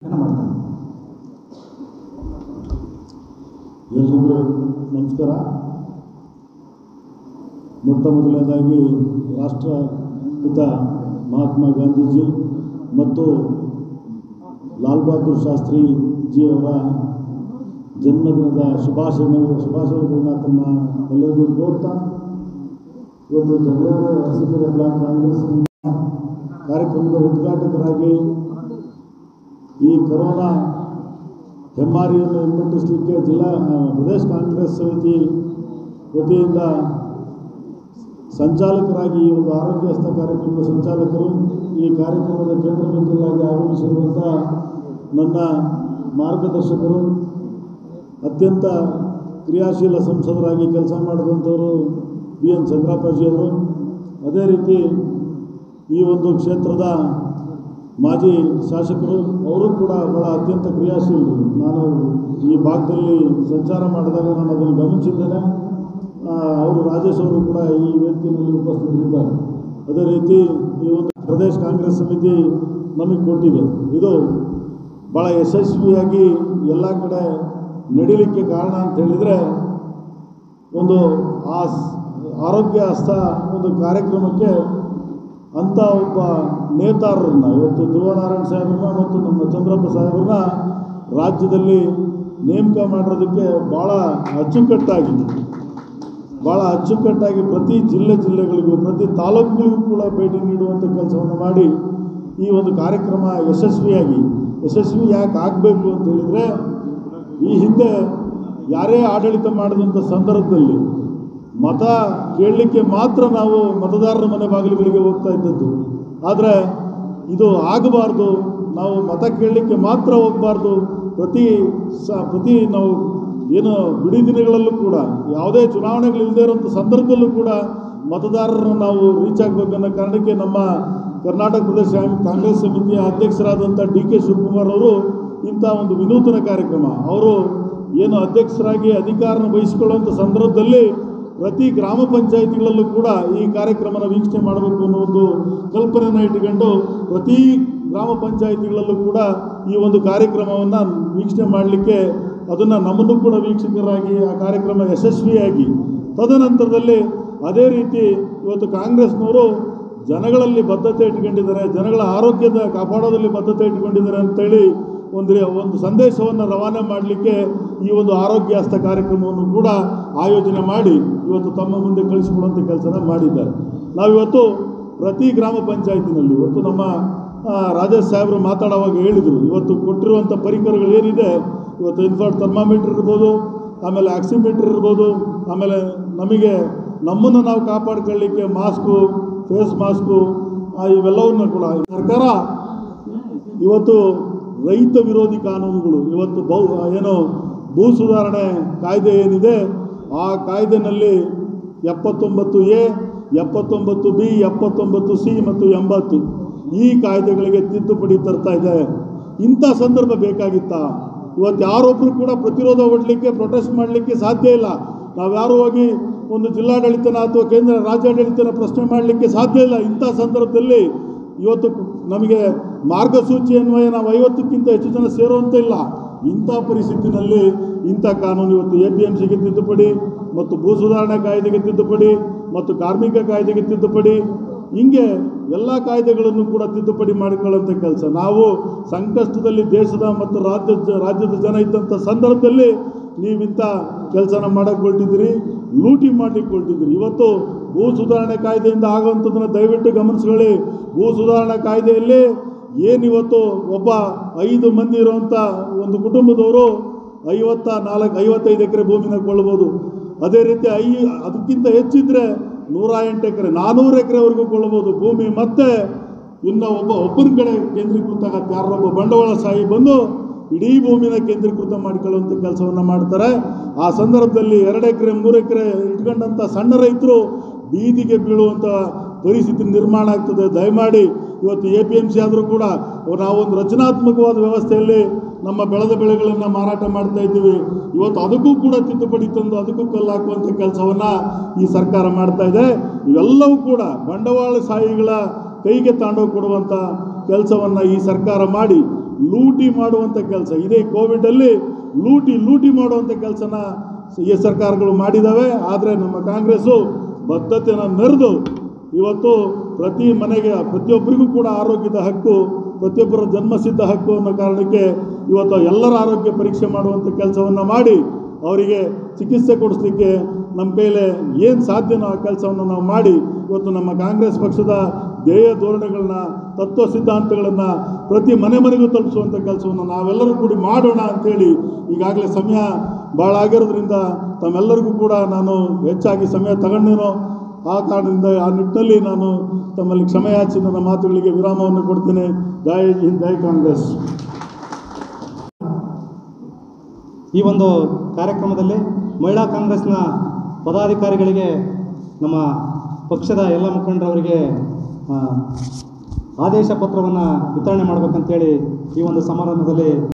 ಮಾಡ್ತಾನೆ ಎಲ್ರಿಗೂ ನಮಸ್ಕಾರ ಮೊಟ್ಟ ಮೊದಲನೇದಾಗಿ ರಾಷ್ಟ್ರಪಿತ ಮಹಾತ್ಮ ಗಾಂಧೀಜಿ ಮತ್ತು ಲಾಲ್ ಬಹದ್ದೂರ್ ಶಾಸ್ತ್ರಿ ಜಿ ಅವರ ಜನ್ಮದಿನದ ಶುಭಾಶಯ ಶುಭಾಶಯಗಳನ್ನ ತಮ್ಮ ಎಲ್ಲರಿಗೂ ಕೋರ್ತಾ ಇವತ್ತು ಜಗಳೂರು ಅರಸೀಕೆರೆ ಬ್ಲಾಕ್ ಕಾಂಗ್ರೆಸ್ ಕಾರ್ಯಕ್ರಮದ ಉದ್ಘಾಟಕರಾಗಿ ಈ ಕರೋನಾ ಹೆಮ್ಮಾರಿಯನ್ನು ಹಿಮ್ಮೆಟ್ಟಿಸಲಿಕ್ಕೆ ಜಿಲ್ಲಾ ಆ, ಪ್ರದೇಶ ಕಾಂಗ್ರೆಸ್ ಸಮಿತಿ ವತಿಯಿಂದ ಸಂಚಾಲಕರಾಗಿ ಈ ಒಂದು ಆರೋಗ್ಯ ಹಸ್ತ ಕಾರ್ಯಕ್ರಮದ ಸಂಚಾಲಕರು ಈ ಕಾರ್ಯಕ್ರಮದ ಕೇಂದ್ರ ಬಿಂದುಗಳಾಗಿ ಆಗಮಿಸಿರುವಂಥ ನನ್ನ ಮಾರ್ಗದರ್ಶಕರು ಅತ್ಯಂತ ಕ್ರಿಯಾಶೀಲ ಸಂಸದರಾಗಿ ಕೆಲಸ ಮಾಡಿದಂಥವರು ಬಿ ಎನ್ ಚಂದ್ರಪ್ಪಾಜಿಯವರು ಅದೇ ರೀತಿ ಈ ಒಂದು ಕ್ಷೇತ್ರದ ಮಾಜಿ ಶಾಸಕರು ಅವರು ಕೂಡ ಭಾಳ ಅತ್ಯಂತ ಕ್ರಿಯಾಶೀಲರು ನಾನು ಈ ಭಾಗದಲ್ಲಿ ಸಂಚಾರ ಮಾಡಿದಾಗ ನಾನು ಅದನ್ನು ಗಮನಿಸಿದ್ದೇನೆ ಆ, ಅವರು ರಾಜೇಶ್ ಅವರು ಕೂಡ ಈ ವೇದಿಕೆಯಲ್ಲಿ ಉಪಸ್ಥಿತರಿದ್ದಾರೆ ಅದೇ ರೀತಿ ಈ ಒಂದು ಪ್ರದೇಶ ಕಾಂಗ್ರೆಸ್ ಸಮಿತಿ ನಮಗೆ ಕೊಟ್ಟಿದೆ ಇದು ಭಾಳ ಯಶಸ್ವಿಯಾಗಿ ಎಲ್ಲ ಕಡೆ ನಡೀಲಿಕ್ಕೆ ಕಾರಣ ಅಂತ ಹೇಳಿದರೆ ಒಂದು ಆ ಸ್- ಆರೋಗ್ಯ ಹಸ್ತ ಒಂದು ಕಾರ್ಯಕ್ರಮಕ್ಕೆ ಅಂಥ ಒಬ್ಬ ನೇತಾರರನ್ನ ಇವತ್ತು ಧ್ರುವನಾರಾಯಣ ಸಾಹೇಬ್ರನ್ನ ಮತ್ತು ನಮ್ಮ ಚಂದ್ರಪ್ಪ ಸಾಹೇಬ್ರನ್ನ ರಾಜ್ಯದಲ್ಲಿ ನೇಮಕ ಮಾಡಿರೋದಕ್ಕೆ ಭಾಳ ಅಚ್ಚುಕಟ್ಟಾಗಿ ಭಾಳ ಅಚ್ಚುಕಟ್ಟಾಗಿ ಪ್ರತಿ ಜಿಲ್ಲೆ ಜಿಲ್ಲೆಗಳಿಗೂ ಪ್ರತಿ ತಾಲೂಕುಗಳಿಗೂ ಕೂಡ ಭೇಟಿ ನೀಡುವಂಥ ಕೆಲಸವನ್ನು ಮಾಡಿ ಈ ಒಂದು ಕಾರ್ಯಕ್ರಮ ಯಶಸ್ವಿಯಾಗಿ ಯಶಸ್ವಿ ಯಾಕೆ ಆಗಬೇಕು ಅಂತ ಹೇಳಿದರೆ ಈ ಹಿಂದೆ ಯಾರೇ ಆಡಳಿತ ಮಾಡಿದಂಥ ಸಂದರ್ಭದಲ್ಲಿ ಮತ ಕೇಳಲಿಕ್ಕೆ ಮಾತ್ರ ನಾವು ಮತದಾರರ ಮನೆ ಬಾಗಿಲುಗಳಿಗೆ ಹೋಗ್ತಾ ಇದ್ದದ್ದು ಆದರೆ ಇದು ಆಗಬಾರ್ದು ನಾವು ಮತ ಕೇಳಲಿಕ್ಕೆ ಮಾತ್ರ ಹೋಗಬಾರ್ದು ಪ್ರತಿ ಸ ಪ್ರತಿ ನಾವು ಏನು ಬಿಡಿ ದಿನಗಳಲ್ಲೂ ಕೂಡ ಯಾವುದೇ ಚುನಾವಣೆಗಳು ಇಲ್ಲದೇ ಇರೋಂಥ ಸಂದರ್ಭದಲ್ಲೂ ಕೂಡ ಮತದಾರರನ್ನು ನಾವು ರೀಚ್ ಆಗಬೇಕನ್ನೋ ಕಾರಣಕ್ಕೆ ನಮ್ಮ ಕರ್ನಾಟಕ ಪ್ರದೇಶ ಕಾಂಗ್ರೆಸ್ ಸಮಿತಿಯ ಅಧ್ಯಕ್ಷರಾದಂಥ ಡಿ ಕೆ ಶಿವಕುಮಾರ್ ಅವರು ಇಂಥ ಒಂದು ವಿನೂತನ ಕಾರ್ಯಕ್ರಮ ಅವರು ಏನು ಅಧ್ಯಕ್ಷರಾಗಿ ಅಧಿಕಾರನ ವಹಿಸಿಕೊಳ್ಳುವಂಥ ಸಂದರ್ಭದಲ್ಲಿ ಪ್ರತಿ ಗ್ರಾಮ ಪಂಚಾಯಿತಿಗಳಲ್ಲೂ ಕೂಡ ಈ ಕಾರ್ಯಕ್ರಮನ ವೀಕ್ಷಣೆ ಮಾಡಬೇಕು ಅನ್ನೋ ಒಂದು ಕಲ್ಪನೆಯನ್ನು ಇಟ್ಟುಕೊಂಡು ಪ್ರತಿ ಗ್ರಾಮ ಪಂಚಾಯಿತಿಗಳಲ್ಲೂ ಕೂಡ ಈ ಒಂದು ಕಾರ್ಯಕ್ರಮವನ್ನು ವೀಕ್ಷಣೆ ಮಾಡಲಿಕ್ಕೆ ಅದನ್ನು ನಮ್ಮನ್ನು ಕೂಡ ವೀಕ್ಷಕರಾಗಿ ಆ ಕಾರ್ಯಕ್ರಮ ಯಶಸ್ವಿಯಾಗಿ ತದನಂತರದಲ್ಲಿ ಅದೇ ರೀತಿ ಇವತ್ತು ಕಾಂಗ್ರೆಸ್ನವರು ಜನಗಳಲ್ಲಿ ಬದ್ಧತೆ ಇಟ್ಕೊಂಡಿದ್ದಾರೆ ಜನಗಳ ಆರೋಗ್ಯದ ಕಾಪಾಡೋದಲ್ಲಿ ಬದ್ಧತೆ ಇಟ್ಕೊಂಡಿದ್ದಾರೆ ಅಂತೇಳಿ ಒಂದು ರೀ- ಒಂದು ಸಂದೇಶವನ್ನು ರವಾನೆ ಮಾಡಲಿಕ್ಕೆ ಈ ಒಂದು ಆರೋಗ್ಯ ಹಸ್ತ ಕಾರ್ಯಕ್ರಮವನ್ನು ಕೂಡ ಆಯೋಜನೆ ಮಾಡಿ ಇವತ್ತು ತಮ್ಮ ಮುಂದೆ ಕಳಿಸಿಕೊಡುವಂಥ ಕೆಲಸನ ಮಾಡಿದ್ದಾರೆ ನಾವಿವತ್ತು ಪ್ರತಿ ಗ್ರಾಮ ಪಂಚಾಯತಿನಲ್ಲಿ ಇವತ್ತು ನಮ್ಮ ಆ, ರಾಜೇಶ್ ಸಾಹೇಬರು ಮಾತಾಡುವಾಗ ಹೇಳಿದರು ಇವತ್ತು ಕೊಟ್ಟಿರುವಂಥ ಪರಿಕರಗಳು ಏನಿದೆ ಇವತ್ತು ಇನ್ಫಾರ್ಟ್ ಥರ್ಮಾಮೀಟರ್ ಇರ್ಬೋದು ಆಮೇಲೆ ಆಕ್ಸಿಮೀಟರ್ ಇರ್ಬೋದು ಆಮೇಲೆ ನಮಗೆ ನಮ್ಮನ್ನು ನಾವು ಕಾಪಾಡ್ಕೊಳ್ಳಿಕ್ಕೆ ಮಾಸ್ಕು ಫೇಸ್ ಮಾಸ್ಕು ಆ, ಇವೆಲ್ಲವನ್ನು ಕೂಡ ಸರ್ಕಾರ ಇವತ್ತು ರೈತ ವಿರೋಧಿ ಕಾನೂನುಗಳು ಇವತ್ತು ಬೌ ಏನು ಭೂ ಸುಧಾರಣೆ ಕಾಯ್ದೆ ಏನಿದೆ ಆ ಕಾಯ್ದೆನಲ್ಲಿ ಎಪ್ಪತ್ತೊಂಬತ್ತು ಎ ಎಪ್ಪತ್ತೊಂಬತ್ತು ಬಿ ಎಪ್ಪತ್ತೊಂಬತ್ತು ಸಿ ಮತ್ತು ಎಂಬತ್ತು ಈ ಕಾಯ್ದೆಗಳಿಗೆ ತಿದ್ದುಪಡಿ ತರ್ತಾ ಇದೆ ಇಂಥ ಸಂದರ್ಭ ಬೇಕಾಗಿತ್ತಾ ಇವತ್ತು ಯಾರೊಬ್ಬರು ಕೂಡ ಪ್ರತಿರೋಧ ಒಡ್ಲಿಕ್ಕೆ ಪ್ರೊಟೆಸ್ಟ್ ಮಾಡಲಿಕ್ಕೆ ಸಾಧ್ಯ ಇಲ್ಲ ನಾವ್ಯಾರು ಹೋಗಿ ಒಂದು ಜಿಲ್ಲಾಡಳಿತನ ಅಥವಾ ಕೇಂದ್ರ ರಾಜ್ಯಾಡಳಿತನ ಪ್ರಶ್ನೆ ಮಾಡಲಿಕ್ಕೆ ಸಾಧ್ಯ ಇಲ್ಲ ಇಂಥ ಸಂದರ್ಭದಲ್ಲಿ ಇವತ್ತು ನಮಗೆ ಮಾರ್ಗಸೂಚಿ ಅನ್ವಯ ನಾವು ಐವತ್ತಕ್ಕಿಂತ ಹೆಚ್ಚು ಜನ ಸೇರುವಂತ ಇಲ್ಲ ಇಂಥ ಪರಿಸ್ಥಿತಿನಲ್ಲಿ ಇಂಥ ಕಾನೂನು ಇವತ್ತು ಎ ಪಿ ಎಂ ಸಿಗೆ ತಿದ್ದುಪಡಿ ಮತ್ತು ಭೂ ಸುಧಾರಣೆ ಕಾಯ್ದೆಗೆ ತಿದ್ದುಪಡಿ ಮತ್ತು ಕಾರ್ಮಿಕ ಕಾಯ್ದೆಗೆ ತಿದ್ದುಪಡಿ ಹಿಂಗೆ ಎಲ್ಲ ಕಾಯ್ದೆಗಳನ್ನು ಕೂಡ ತಿದ್ದುಪಡಿ ಮಾಡಿಕೊಳ್ಳುವಂಥ ಕೆಲಸ ನಾವು ಸಂಕಷ್ಟದಲ್ಲಿ ದೇಶದ ಮತ್ತು ರಾಜ್ಯದ ರಾಜ್ಯದ ಜನ ಇದ್ದಂಥ ಸಂದರ್ಭದಲ್ಲಿ ನೀವಿಂಥ ಕೆಲಸನ ಮಾಡಕ್ಕೆ ಹೊರಟಿದ್ದೀರಿ ಲೂಟಿ ಮಾಡ್ಲಿಕ್ಕೆ ಹೊರಟಿದ್ದೀರಿ ಇವತ್ತು ಭೂ ಸುಧಾರಣೆ ಕಾಯ್ದೆಯಿಂದ ಆಗುವಂಥದ್ದನ್ನು ದಯವಿಟ್ಟು ಗಮನಿಸ್ಕೊಳ್ಳಿ ಭೂ ಸುಧಾರಣೆ ಕಾಯ್ದೆಯಲ್ಲಿ ಏನಿವತ್ತು ಒಬ್ಬ ಐದು ಮಂದಿ ಇರುವಂಥ ಒಂದು ಕುಟುಂಬದವರು ಐವತ್ತ ನಾಲ್ಕು ಐವತ್ತೈದು ಎಕರೆ ಭೂಮಿನ ಕೊಳ್ಳಬಹುದು ಅದೇ ರೀತಿ ಐ ಅದಕ್ಕಿಂತ ಹೆಚ್ಚಿದ್ರೆ ನೂರ ಎಂಟು ಎಕರೆ ನಾನ್ನೂರು ಎಕರೆವರೆಗೂ ಕೊಳ್ಳಬಹುದು ಭೂಮಿ ಮತ್ತೆ ಇನ್ನು ಒಬ್ಬ ಒಬ್ಬನ ಕಡೆ ಕೇಂದ್ರೀಕೃತ ಆಗತ್ತೆ ಯಾರೊಬ್ಬ ಬಂಡವಾಳಶಾಹಿ ಬಂದು ಇಡೀ ಭೂಮಿನ ಕೇಂದ್ರೀಕೃತ ಮಾಡಿಕೊಳ್ಳುವಂಥ ಕೆಲಸವನ್ನು ಮಾಡ್ತಾರೆ ಆ ಸಂದರ್ಭದಲ್ಲಿ ಎರಡು ಎಕರೆ ಮೂರು ಎಕರೆ ಇಟ್ಕೊಂಡಂಥ ಸಣ್ಣ ರೈತರು ಬೀದಿಗೆ ಬೀಳುವಂಥ ಪರಿಸ್ಥಿತಿ ನಿರ್ಮಾಣ ಆಗ್ತದೆ ದಯಮಾಡಿ ಇವತ್ತು ಎ ಪಿ ಎಮ್ ಸಿ ಆದರೂ ಕೂಡ ನಾವೊಂದು ರಚನಾತ್ಮಕವಾದ ವ್ಯವಸ್ಥೆಯಲ್ಲಿ ನಮ್ಮ ಬೆಳೆದ ಬೆಳೆಗಳನ್ನು ಮಾರಾಟ ಮಾಡ್ತಾ ಇದ್ದೀವಿ ಇವತ್ತು ಅದಕ್ಕೂ ಕೂಡ ತಿದ್ದುಪಡಿ ತಂದು ಅದಕ್ಕೂ ಕಲ್ಲು ಹಾಕುವಂಥ ಕೆಲಸವನ್ನು ಈ ಸರ್ಕಾರ ಮಾಡ್ತಾ ಇದೆ ಇವೆಲ್ಲವೂ ಕೂಡ ಬಂಡವಾಳಶಾಹಿಗಳ ಕೈಗೆ ತಾಂಡೋಗಿ ಕೊಡುವಂಥ ಕೆಲಸವನ್ನು ಈ ಸರ್ಕಾರ ಮಾಡಿ ಲೂಟಿ ಮಾಡುವಂಥ ಕೆಲಸ ಇದೇ ಕೋವಿಡಲ್ಲಿ ಲೂಟಿ ಲೂಟಿ ಮಾಡುವಂಥ ಕೆಲಸನ ಈ ಸರ್ಕಾರಗಳು ಮಾಡಿದ್ದಾವೆ ಆದರೆ ನಮ್ಮ ಕಾಂಗ್ರೆಸ್ಸು ಬದ್ಧತೆಯನ್ನು ಮೆರೆದು ಇವತ್ತು ಪ್ರತಿ ಮನೆಗೆ ಪ್ರತಿಯೊಬ್ಬರಿಗೂ ಕೂಡ ಆರೋಗ್ಯದ ಹಕ್ಕು ಪ್ರತಿಯೊಬ್ಬರ ಜನ್ಮಸಿದ್ಧ ಹಕ್ಕು ಅನ್ನೋ ಕಾರಣಕ್ಕೆ ಇವತ್ತು ಎಲ್ಲರ ಆರೋಗ್ಯ ಪರೀಕ್ಷೆ ಮಾಡುವಂಥ ಕೆಲಸವನ್ನು ಮಾಡಿ ಅವರಿಗೆ ಚಿಕಿತ್ಸೆ ಕೊಡಿಸ್ಲಿಕ್ಕೆ ನಮ್ಮ ಕೈಲೇ ಏನು ಸಾಧ್ಯನೋ ಆ ಕೆಲಸವನ್ನು ನಾವು ಮಾಡಿ ಇವತ್ತು ನಮ್ಮ ಕಾಂಗ್ರೆಸ್ ಪಕ್ಷದ ಧ್ಯೇಯ ಧೋರಣೆಗಳನ್ನ ತತ್ವ ಸಿದ್ಧಾಂತಗಳನ್ನು ಪ್ರತಿ ಮನೆ ಮನೆಗೂ ತಲುಪಿಸುವಂಥ ಕೆಲಸವನ್ನು ನಾವೆಲ್ಲರೂ ಕೂಡಿ ಮಾಡೋಣ ಅಂಥೇಳಿ ಈಗಾಗಲೇ ಸಮಯ ಭಾಳ ಆಗಿರೋದ್ರಿಂದ ತಮ್ಮೆಲ್ಲರಿಗೂ ಕೂಡ ನಾನು ಹೆಚ್ಚಾಗಿ ಸಮಯ ತಗೊಂಡೇನೋ ಆ ಕಾರಣದಿಂದ ಆ ನಿಟ್ಟಿನಲ್ಲಿ ನಾನು ತಮ್ಮಲ್ಲಿ ಕ್ಷಮೆಯಾಚಿ ನನ್ನ ಮಾತುಗಳಿಗೆ ವಿರಾಮವನ್ನು ಕೊಡ್ತೇನೆ ಜೈ ಹಿಂದ್ ಜೈ ಕಾಂಗ್ರೆಸ್ ಈ ಒಂದು ಕಾರ್ಯಕ್ರಮದಲ್ಲಿ ಮಹಿಳಾ ಕಾಂಗ್ರೆಸ್ನ ಪದಾಧಿಕಾರಿಗಳಿಗೆ ನಮ್ಮ ಪಕ್ಷದ ಎಲ್ಲ ಮುಖಂಡರವರಿಗೆ ಆ, ಆದೇಶ ಪತ್ರವನ್ನು ವಿತರಣೆ ಮಾಡಬೇಕಂತೇಳಿ ಈ ಒಂದು ಸಮಾರಂಭದಲ್ಲಿ